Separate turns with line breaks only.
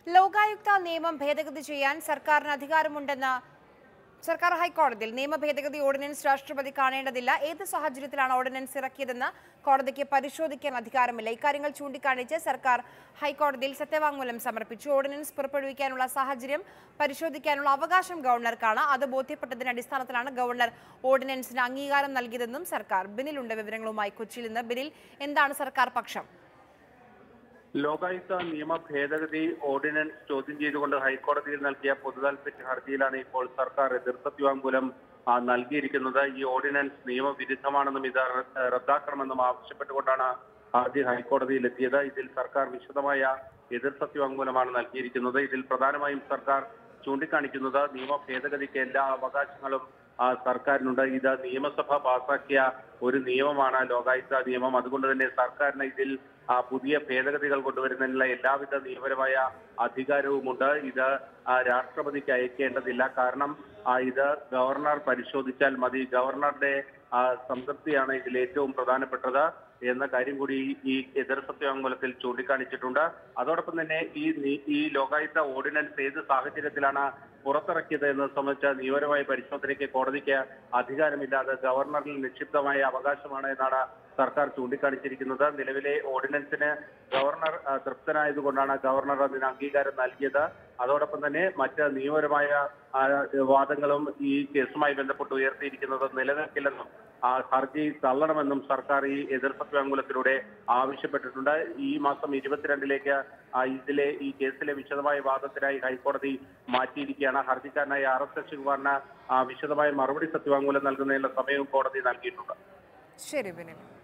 ലോകായുക്ത നിയമം ഭേദഗതി ചെയ്യാൻ സർക്കാരിന് അധികാരമുണ്ടെന്ന് സർക്കാർ ഹൈക്കോടതിയിൽ നിയമ ഭേദഗതി ഓർഡിനൻസ് രാഷ്ട്രപതി കാണേണ്ടതില്ല ഏത് സാഹചര്യത്തിലാണ് ഓർഡിനൻസ് ഇറക്കിയതെന്ന് കോടതിക്ക് പരിശോധിക്കാൻ അധികാരമില്ല ഇക്കാര്യങ്ങൾ ചൂണ്ടിക്കാണിച്ച് സർക്കാർ ഹൈക്കോടതിയിൽ സത്യവാങ്മൂലം സമർപ്പിച്ചു ഓർഡിനൻസ് പുറപ്പെടുവിക്കാനുള്ള സാഹചര്യം പരിശോധിക്കാനുള്ള അവകാശം ഗവർണർക്കാണ് അത് ബോധ്യപ്പെട്ടതിന്റെ അടിസ്ഥാനത്തിലാണ് ഗവർണർ ഓർഡിനൻസിന് അംഗീകാരം നൽകിയതെന്നും സർക്കാർ ബിനിലുണ്ട് വിവരങ്ങളുമായി കൊച്ചിയിൽ നിന്ന് ബിനിൽ എന്താണ് സർക്കാർ പക്ഷം
ലോകായുക്ത നിയമ ഭേദഗതി ഓർഡിനൻസ് ചോദ്യം ചെയ്തുകൊണ്ട് ഹൈക്കോടതിയിൽ നൽകിയ പൊതുതാൽപര്യ ഹർജിയിലാണ് ഇപ്പോൾ സർക്കാർ എതിർസത്യവാങ്മൂലം ആ, നൽകിയിരിക്കുന്നത് ഈ ഓർഡിനൻസ് നിയമവിരുദ്ധമാണെന്നും ഇത് റ- റദ്ദാക്കണമെന്നും ആവശ്യപ്പെട്ടുകൊണ്ടാണ് ഹർജി ഹൈക്കോടതിയിൽ എത്തിയത് ഇതിൽ സർക്കാർ വിശദമായ എതിർസത്യവാങ്മൂലമാണ് നൽകിയിരിക്കുന്നത് ഇതിൽ പ്രധാനമായും സർക്കാർ ചൂണ്ടിക്കാണിക്കുന്നത് നിയമ ഭേദഗതിക്ക് എല്ലാ അവകാശങ്ങളും ആ, സർക്കാരിനുണ്ട് ഇത് നിയമസഭ പാസാക്കിയ ഒരു നിയമമാണ് ലോകായുക്ത നിയമം അതുകൊണ്ട് തന്നെ സർക്കാരിന് ഇതിൽ ആ, പുതിയ ഭേദഗതികൾ കൊണ്ടുവരുന്നതിനുള്ള എല്ലാവിധ നിയമപരമായ അധികാരവുമുണ്ട് ഇത് ആ, രാഷ്ട്രപതിക്ക് അയക്കേണ്ടതില്ല കാരണം ആ, ഇത് ഗവർണർ പരിശോധിച്ചാൽ മതി ഗവർണറുടെ ആ, സംതൃപ്തിയാണ് ഇതിൽ ഏറ്റവും പ്രധാനപ്പെട്ടത് എന്ന കാര്യം കൂടി ഈ എതിർ സത്യവാങ്മൂലത്തിൽ ചൂണ്ടിക്കാണിച്ചിട്ടുണ്ട് അതോടൊപ്പം തന്നെ ഈ നി- ഈ ലോകായുക്ത ഓർഡിനൻസ് ഏത് സാഹചര്യത്തിലാണ് പുറത്തിറക്കിയത് എന്നത് സംബന്ധിച്ച നിയമപരമായ പരിശോധനയ്ക്ക് കോടതിക്ക് അധികാരമില്ലാതെ ഗവർണറിൽ നിക്ഷിപ്തമായ അവകാശമാണ് എന്നാണ് സർക്കാർ ചൂണ്ടിക്കാണിച്ചിരിക്കുന്നത് നിലവിലെ ഓർഡിനൻസിന് ഗവർണർ ആ, തൃപ്തനായതുകൊണ്ടാണ് ഗവർണർ അതിന് അംഗീകാരം നൽകിയത് അതോടൊപ്പം തന്നെ മറ്റ് നിയമപരമായ ആ, വാദങ്ങളും ഈ കേസുമായി ബന്ധപ്പെട്ട് ഉയർത്തിയിരിക്കുന്നത് നിലനിൽക്കില്ലെന്നും ആ ഹർജി തള്ളണമെന്നും സർക്കാർ ഈ എതിർ സത്യാങ്കുലത്തിലൂടെ ആവശ്യപ്പെട്ടിട്ടുണ്ട് ഈ മാസം ഇരുപത്തിരണ്ടിലേക്ക് ആ, ഇതിലെ ഈ കേസിലെ വിശദമായ വാദത്തിനായി ഹൈക്കോടതി മാറ്റിയിരിക്കുകയാണ് ഹർജിക്കാരനായ ആർ എസ് ശശികുമാറിന് ആ, വിശദമായ മറുപടി സത്യവാങ്മൂലം നൽകുന്നതിനുള്ള സമയവും കോടതി നൽകിയിട്ടുണ്ട്
ശരി ബിനിൽ